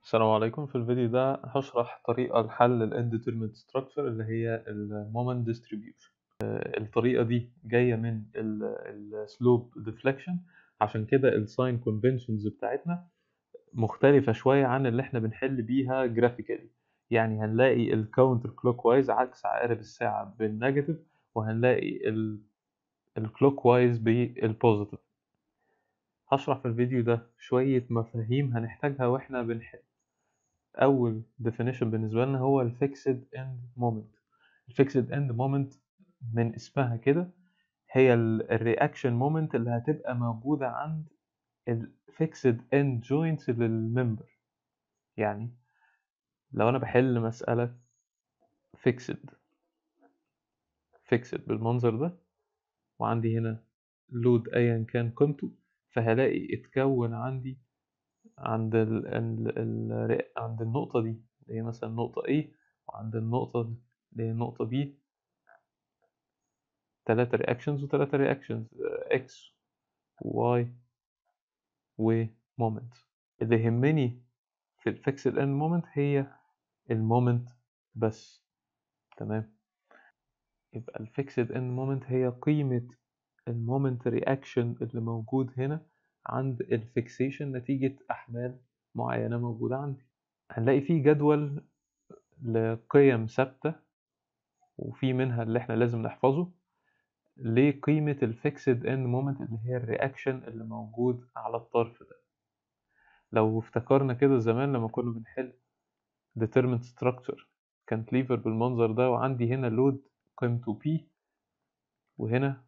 السلام عليكم في الفيديو ده هشرح طريقة لحل ال Indeterminate Structure اللي هي ال Moment Distribution آه، الطريقة دي جاية من ال Slope Deflection عشان كده ال Sign Conventions بتاعتنا مختلفة شوية عن اللي احنا بنحل بيها Graphically يعني هنلاقي ال Counter Clockwise عكس عقارب الساعة بالنيجاتيف وهنلاقي ال ال Clockwise بالبوزيتيف هشرح في الفيديو ده شوية مفاهيم هنحتاجها واحنا بنحل أول definition بالنسبة لنا هو ال Fixed End Moment ال Fixed End Moment من اسمها كده هي ال Reaction Moment اللي هتبقى موجودة عند ال Fixed End Joints للممبر يعني لو أنا بحل مسألة Fixed Fixed بالمنظر ده وعندي هنا لود أيا كان قيمته فهلاقي اتكون عندي عند ال ال ال عند النقطة دي اللي هي مثلا نقطة A وعند النقطة دي اللي هي نقطة B تلاتة reactions وتلاتة reactions X و Y و moment اللي يهمني في ال fixed end moment هي المومنت بس تمام يبقى ال fixed end moment هي قيمة المومنت رياكشن اللي موجود هنا عند الفيكسيشن نتيجة أحمال معينة موجودة عندي هنلاقي فيه جدول لقيم ثابتة وفي منها اللي احنا لازم نحفظه لقيمة الفيكسد اند مومنت اللي هي الرياكشن اللي موجود على الطرف ده لو افتكرنا كده زمان لما كنا بنحل determined structure كانتليفر بالمنظر ده وعندي هنا لود قيمته P وهنا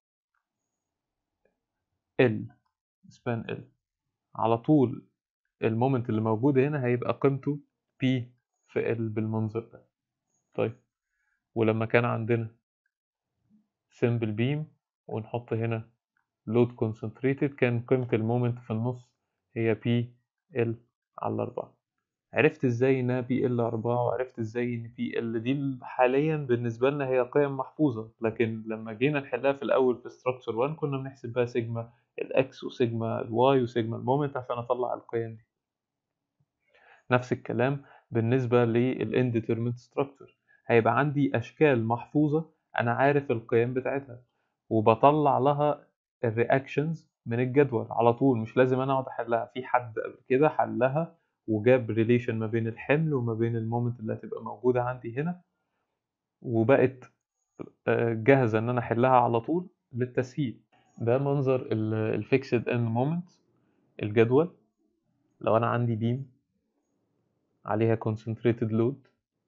L سبان ال على طول المومنت اللي موجود هنا هيبقى قيمته P في ال بالمنظر ده طيب ولما كان عندنا simple beam ونحط هنا load concentrated كان قيمة المومنت في النص هي P ال على أربعة عرفت ازاي انها بي ال أربعة وعرفت ازاي ان بي ال دي حاليا بالنسبة لنا هي قيم محفوظة لكن لما جينا نحلها في الأول في structure 1 كنا بنحسب بقى سيجما الاكس وسيجما الواي وسيجما المومنت عشان اطلع القيم دي نفس الكلام بالنسبة للإنديترمنت ستراكشر هيبقى عندي أشكال محفوظة أنا عارف القيم بتاعتها وبطلع لها الرياكشنز من الجدول على طول مش لازم أنا أقعد أحلها في حد قبل كده حلها وجاب ريليشن ما بين الحمل وما بين المومنت اللي هتبقى موجودة عندي هنا وبقت جاهزة إن أنا أحلها على طول للتسهيل ده منظر الفيكسد اند مومنت الجدول لو انا عندي بيم عليها concentrated load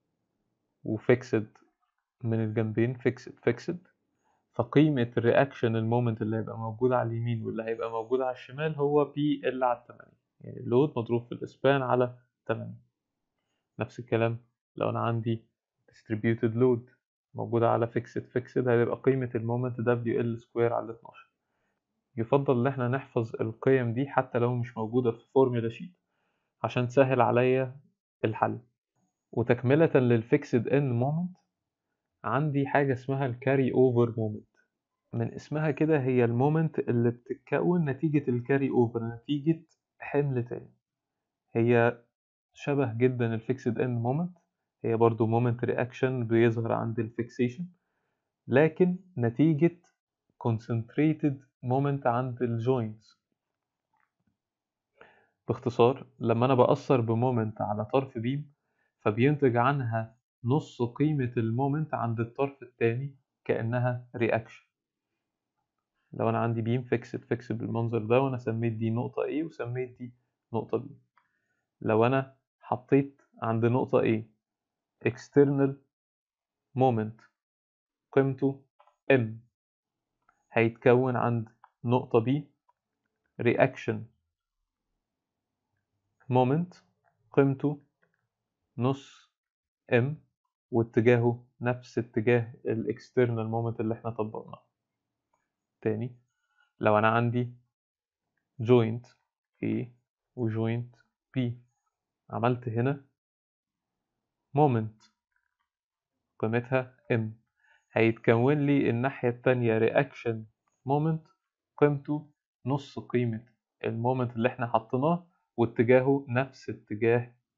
وفيكسد من الجنبين فيكسد فيكسد فقيمة الرياكشن المومنت اللي هيبقى موجود على اليمين واللي هيبقى موجود على الشمال هو بي ال على التمانية يعني اللود مضروب في الاسبان على تمانية نفس الكلام لو انا عندي distributed load موجودة على فيكسد فيكسد هتبقى قيمة المومنت دبليو ال سكوير على 12 يفضل ان احنا نحفظ القيم دي حتى لو مش موجودة في فورمولا شيت عشان تسهل عليا الحل وتكملة للفيكسد اند مومنت عندي حاجة اسمها الكاري اوفر مومنت من اسمها كده هي المومنت اللي بتتكون نتيجة الكاري اوفر نتيجة حمل تاني هي شبه جدا الفيكسد اند مومنت هي برضو مومنت رياكشن بيظهر عند الفيكسيشن لكن نتيجة concentrated moment عند الجوينتس باختصار لما انا بأثر بمومنت على طرف بيم فبينتج عنها نص قيمة المومنت عند الطرف التاني كأنها رياكشن لو انا عندي بيم فيكسد فيكسد بالمنظر ده وانا سميت دي نقطة A وسميت دي نقطة B لو انا حطيت عند نقطة A external moment قيمته M هيتكون عند نقطة B reaction moment قيمته نص M واتجاهه نفس اتجاه ال external moment اللي احنا طبقناه تاني لو أنا عندي joint A و joint B عملت هنا moment قيمتها M هيتكون لي الناحية التانية reaction moment قيمته نص قيمة المومنت اللي احنا حطيناه واتجاهه نفس اتجاه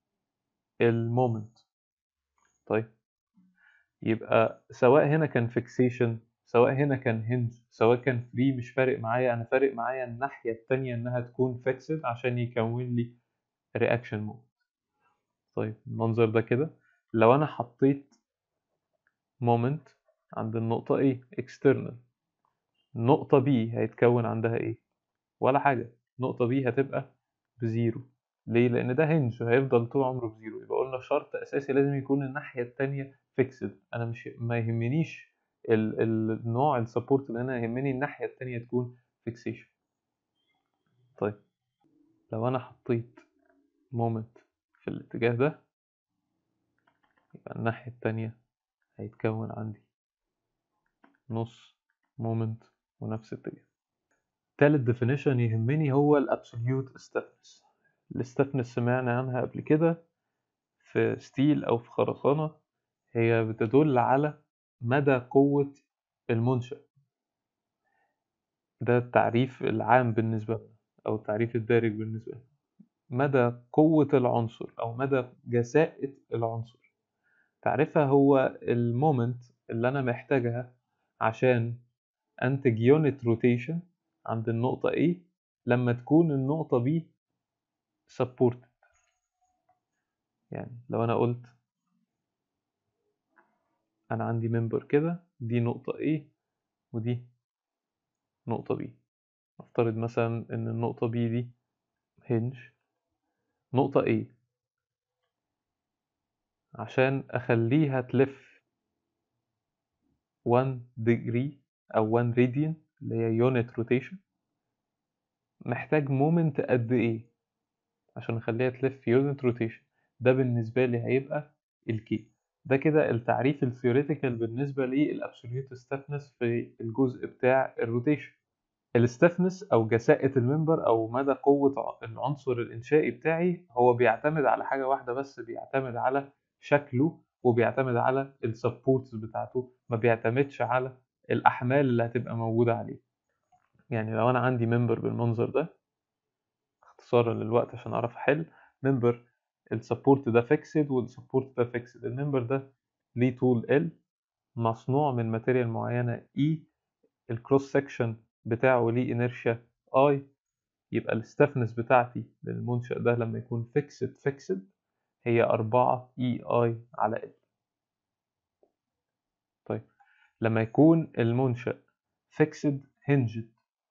المومنت طيب يبقى سواء هنا كان فيكسيشن سواء هنا كان هنج سواء كان فري مش فارق معايا انا فارق معايا الناحيه التانية انها تكون فيكسد عشان يكون لي رياكشن مومنت طيب المنظر ده كده لو انا حطيت مومنت عند النقطه A external النقطه B هيتكون عندها ايه ولا حاجه نقطه B هتبقى بزيرو ليه لان ده هنج هيفضل طول عمره بزيرو يبقى قلنا شرط اساسي لازم يكون الناحيه التانية فيكسد انا مش ما يهمنيش ال... النوع السبورت اللي انا يهمني الناحيه التانية تكون فيكسيشن طيب لو انا حطيت مومنت في الاتجاه ده يبقى الناحيه التانية هيتكون عندي نص مومنت ونفس اتجاه تالت definition يهمني هو الابسوليوت stiffness الستفنس سمعنا عنها قبل كده في ستيل أو في خرسانة هي بتدل على مدى قوة المنشأ ده التعريف العام بالنسبة لنا أو التعريف الدارج بالنسبة لنا مدى قوة العنصر أو مدى جساءة العنصر تعريفها هو المومنت اللي أنا محتاجها عشان أنتج يونت روتيشن عند النقطة A لما تكون النقطة B supported يعني لو أنا قلت أنا عندي ممبر كده دي نقطة A ودي نقطة B نفترض مثلا إن النقطة B دي هنج نقطة A عشان أخليها تلف 1 degree أو 1 radian اللي هي unit rotation محتاج مومنت قد إيه عشان أخليها تلف unit rotation ده بالنسبة لي هيبقى الكي ده كده التعريف الثيوريتيكال بالنسبة للابسوليوت stiffness في الجزء بتاع الروتيشن الستفنس او جساءة المنبر او مدى قوة العنصر الانشائي بتاعي هو بيعتمد على حاجة واحدة بس بيعتمد على شكله وبيعتمد على السبورتس بتاعته ما بيعتمدش على الاحمال اللي هتبقى موجودة عليه يعني لو انا عندي منبر بالمنظر ده اختصارا للوقت عشان اعرف احل منبر السبورت ده فيكسد والسبورت ده فيكسد المنبر ده ليه طول ال مصنوع من ماتيريال معينة E الكروس سكشن بتاعه ليه انرشيا I يبقى الستفنس بتاعتي للمنشأ ده لما يكون فيكسد فيكسد هي أربعة اي اي على ال طيب لما يكون المنشأ فيكسد هنجد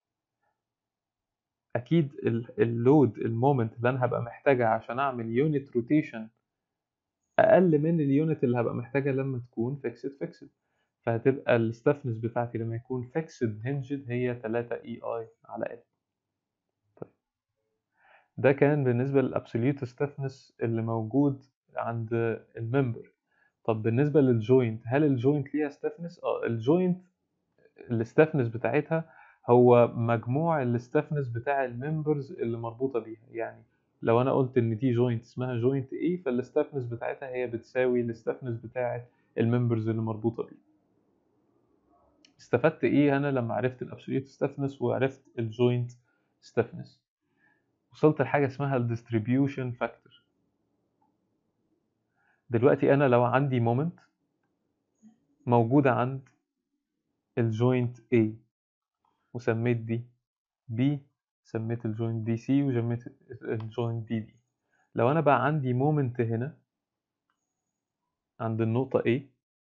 اكيد اللود المومنت اللي انا هبقى محتاجها عشان اعمل يونت روتيشن اقل من اليونت اللي هبقى محتاجها لما تكون فيكسد فيكسد فهتبقى الستفنس بتاعتي لما يكون فيكسد هنجد هي 3 اي اي على ال طيب ده كان بالنسبه للابسوليوت ستفنس اللي موجود عند الممبر طب بالنسبه للجوينت هل الجوينت ليها ستفنس اه الجوينت الستفنس بتاعتها هو مجموع الستفنس بتاع الممبرز اللي مربوطه بيها يعني لو انا قلت ان دي جوينت اسمها جوينت ايه فالستفنس بتاعتها هي بتساوي الستفنس بتاعه الممبرز اللي مربوطه بيه استفدت ايه انا لما عرفت الابسوليوت ستفنس وعرفت الجوينت ستفنس وصلت لحاجه اسمها الديستريبيوشن فاكتور دلوقتي انا لو عندي مومنت موجوده عند الجوينت A وسميت دي B سميت الجوينت دي سي وسميت الجوينت دي دي لو انا بقى عندي مومنت هنا عند النقطة A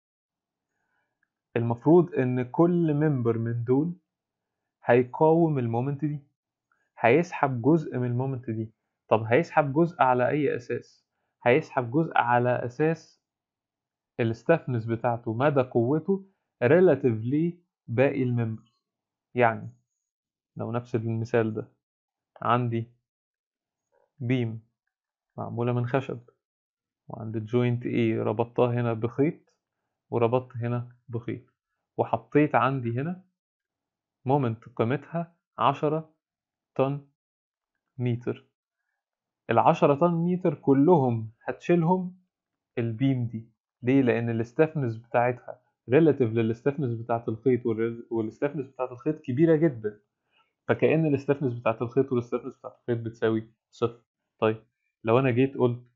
المفروض ان كل ممبر من دول هيقاوم المومنت دي هيسحب جزء من المومنت دي طب هيسحب جزء على اي اساس هيسحب جزء على اساس الستفنس بتاعته مدى قوته relative لباقي الممبر يعني لو نفس المثال ده عندي بيم معمولة من خشب وعند الجوينت A ربطتها هنا بخيط وربطت هنا بخيط وحطيت عندي هنا مومنت قيمتها عشرة طن متر العشرة طن متر كلهم هتشيلهم البيم دي ليه؟ لأن الاستفنس بتاعتها ريلاتيف للاستفنس بتاعت الخيط والاستفنس بتاعت الخيط كبيرة جدا فكأن الاستفنس بتاعت الخيط والاستفنس بتاعت الخيط بتساوي صفر طيب لو أنا جيت قلت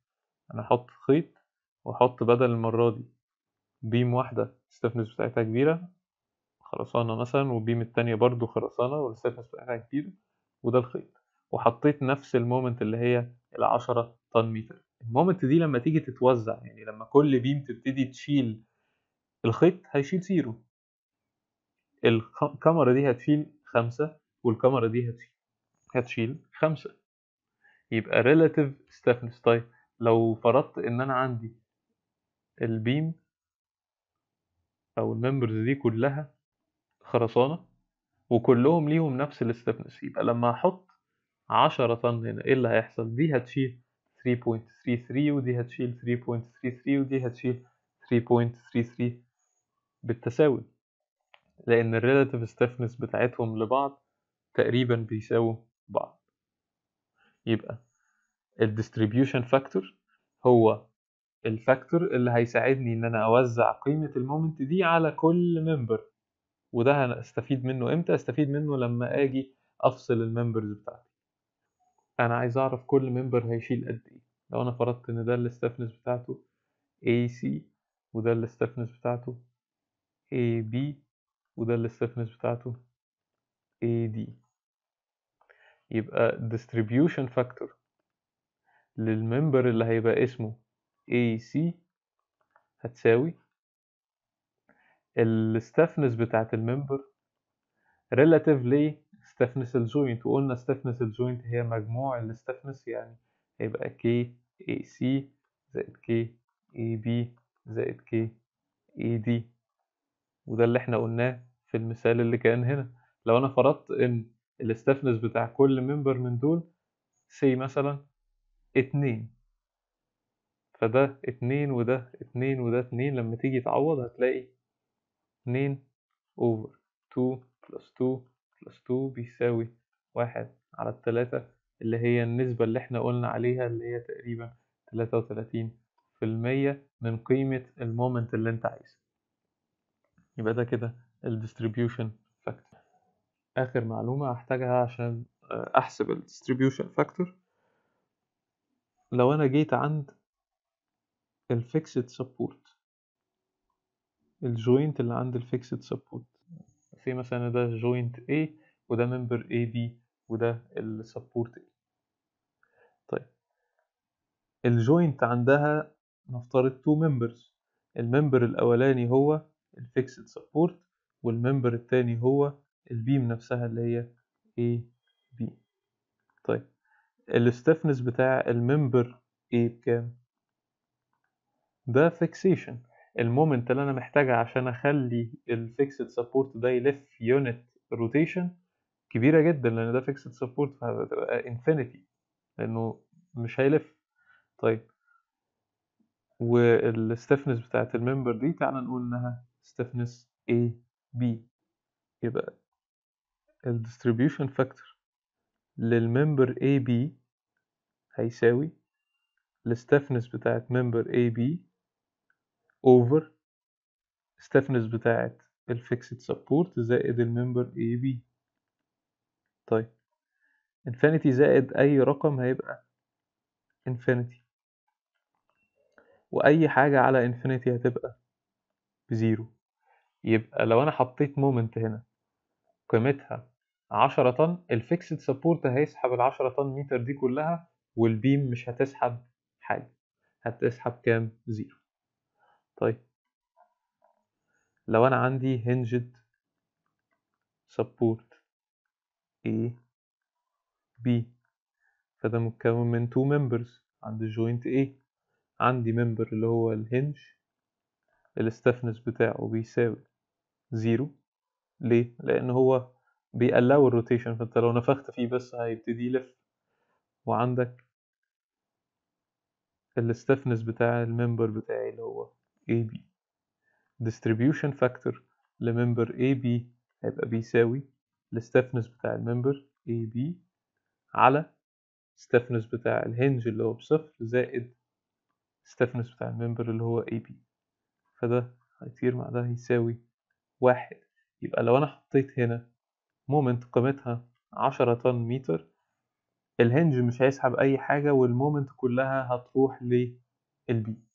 انا احط خيط واحط بدل المرة دي بيم واحدة الستفنس بتاعتها كبيرة خرسانة مثلا والبيم التانية برضو خرسانة والستفنس بتاعتها كبيرة وده الخيط وحطيت نفس المومنت اللي هي العشرة طن متر المومنت دي لما تيجي تتوزع يعني لما كل بيم تبتدي تشيل الخيط هيشيل زيرو الكاميرا دي هتشيل خمسة والكاميرا دي هتشيل هتشيل خمسة يبقى relative stiffness طيب لو فرضت ان انا عندي البيم او الممبرز دي كلها خرسانة وكلهم ليهم نفس الاستفنس يبقى لما احط عشرة طن هنا ايه اللي هيحصل دي هتشيل 3.33 ودي هتشيل 3.33 ودي هتشيل 3.33 بالتساوي لان الريلاتيف stiffness بتاعتهم لبعض تقريبا بيساووا بعض يبقى الديستريبيوشن فاكتور هو الفاكتور اللي هيساعدني ان انا اوزع قيمة المومنت دي على كل ممبر وده انا استفيد منه امتى استفيد منه لما اجي افصل الممبرز بتاعتي انا عايز اعرف كل ممبر هيشيل قد ايه لو انا فرضت ان ده الاستفنس بتاعته AC وده الاستفنس بتاعته AB وده الاستفنس بتاعته AD يبقى distribution factor للممبر اللي هيبقى اسمه AC هتساوي الستفنس بتاعت الممبر relative ل stiffness الجوينت وقلنا stiffness الجوينت هي مجموع الستفنس يعني هيبقى K AC زائد K AB زائد K AD وده اللي احنا قلناه في المثال اللي كان هنا لو انا فرضت ان الستفنس بتاع كل ممبر من دول سي مثلا اتنين فده اتنين وده اتنين وده اتنين لما تيجي تعوض هتلاقي اتنين over two plus two plus two بيساوي واحد على التلاتة اللي هي النسبة اللي احنا قلنا عليها اللي هي تقريبا تلاتة وتلاتين في المية من قيمة المومنت اللي انت عايزه يبقى ده كده ال distribution factor آخر معلومة هحتاجها عشان أحسب ال distribution factor لو أنا جيت عند الفيكسد سبورت الجوينت اللي عند الفيكسد سبورت في مثلا ده جوينت A وده ممبر AB وده السبورت A طيب الجوينت عندها نفترض تو ممبرز الممبر الأولاني هو الفيكسد سبورت والممبر التاني هو البيم نفسها اللي هي A B طيب الستفنس بتاع الممبر A بكام؟ ده فيكسيشن المومنت اللي انا محتاجها عشان اخلي الفيكسد سبورت ده يلف يونت روتيشن كبيره جدا لان ده فيكسد سبورت فهتبقى انفينيتي لانه مش هيلف طيب والستفنس بتاعت الممبر دي تعالى نقول انها stiffness A B يبقى ال distribution factor للممبر A B هيساوي الستفنس بتاعت ممبر A B over stiffness بتاعت الفيكسد سبورت زائد الممبر اي بي طيب infinity زائد اي رقم هيبقى infinity واي حاجة على infinity هتبقى بزيرو يبقى لو انا حطيت مومنت هنا قيمتها عشرة طن الفيكسد سبورت هيسحب العشرة طن متر دي كلها والبيم مش هتسحب حاجة هتسحب كام زيرو طيب لو انا عندي هنجد سبورت A B فده متكون من two members عند الجوينت A عندي ممبر اللي هو الهنج الستفنس بتاعه بيساوي زيرو ليه؟ لأن هو بيقلقوا الروتيشن فانت لو نفخت فيه بس هيبتدي يلف وعندك الستفنس بتاع الممبر بتاعي اللي هو AB distribution factor لممبر AB هيبقى بيساوي الستفنس بتاع الممبر AB على stiffness بتاع الهنج اللي هو بصفر زائد stiffness بتاع الممبر اللي هو AB فده هيطير مع ده هيساوي واحد يبقى لو أنا حطيت هنا مومنت قيمتها عشرة طن متر الهنج مش هيسحب أي حاجة والمومنت كلها هتروح البي